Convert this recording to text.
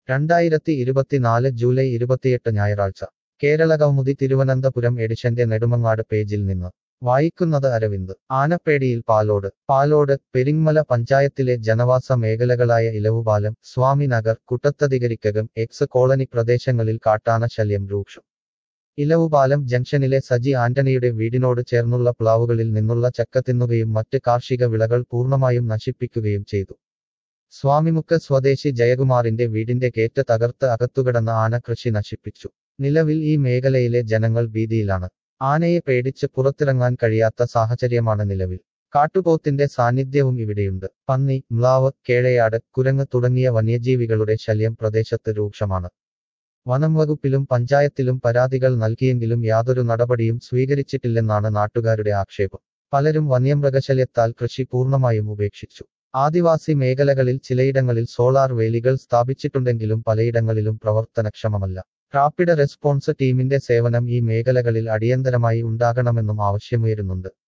രണ്ടായിരത്തി ഇരുപത്തിനാല് ജൂലൈ ഇരുപത്തിയെട്ട് ഞായറാഴ്ച കേരള കൗമുദി തിരുവനന്തപുരം എഡിഷന്റെ നെടുമങ്ങാട് പേജിൽ നിന്ന് വായിക്കുന്നത് അരവിന്ദ് ആനപ്പേടിയിൽ പാലോട് പാലോട് പെരിങ്ങമല പഞ്ചായത്തിലെ ജനവാസ മേഖലകളായ ഇലവുപാലം സ്വാമിനഗർ കുട്ടത്തതികരിക്കകം എക്സ് കോളനി പ്രദേശങ്ങളിൽ കാട്ടാന ശല്യം രൂക്ഷം ഇലവുപാലം ജംഗ്ഷനിലെ സജി ആന്റണിയുടെ വീടിനോട് ചേർന്നുള്ള പ്ലാവുകളിൽ നിന്നുള്ള ചക്ക തിന്നുകയും മറ്റ് കാർഷിക വിളകൾ പൂർണ്ണമായും നശിപ്പിക്കുകയും ചെയ്തു സ്വാമിമുക്ക് സ്വദേശി ജയകുമാറിന്റെ വീടിന്റെ ഗേറ്റ് തകർത്ത് അകത്തുകിടന്ന ആന കൃഷി നശിപ്പിച്ചു നിലവിൽ ഈ മേഖലയിലെ ജനങ്ങൾ ഭീതിയിലാണ് ആനയെ പേടിച്ച് പുറത്തിറങ്ങാൻ കഴിയാത്ത സാഹചര്യമാണ് നിലവിൽ കാട്ടുപോത്തിന്റെ സാന്നിധ്യവും ഇവിടെയുണ്ട് പന്നി മ്ലാവ് കേഴയാട് കുരങ്ങ് തുടങ്ങിയ വന്യജീവികളുടെ ശല്യം പ്രദേശത്ത് രൂക്ഷമാണ് വനം വകുപ്പിലും പഞ്ചായത്തിലും പരാതികൾ നൽകിയെങ്കിലും യാതൊരു നടപടിയും സ്വീകരിച്ചിട്ടില്ലെന്നാണ് നാട്ടുകാരുടെ ആക്ഷേപം പലരും വന്യമൃഗശല്യത്താൽ കൃഷി പൂർണ്ണമായും ഉപേക്ഷിച്ചു ആദിവാസി മേഖലകളിൽ ചിലയിടങ്ങളിൽ സോളാർ വേലികൾ സ്ഥാപിച്ചിട്ടുണ്ടെങ്കിലും പലയിടങ്ങളിലും പ്രവർത്തനക്ഷമമല്ല റാപ്പിഡ് റെസ്പോൺസ് ടീമിന്റെ സേവനം ഈ മേഖലകളിൽ അടിയന്തരമായി ഉണ്ടാകണമെന്നും ആവശ്യമുയരുന്നുണ്ട്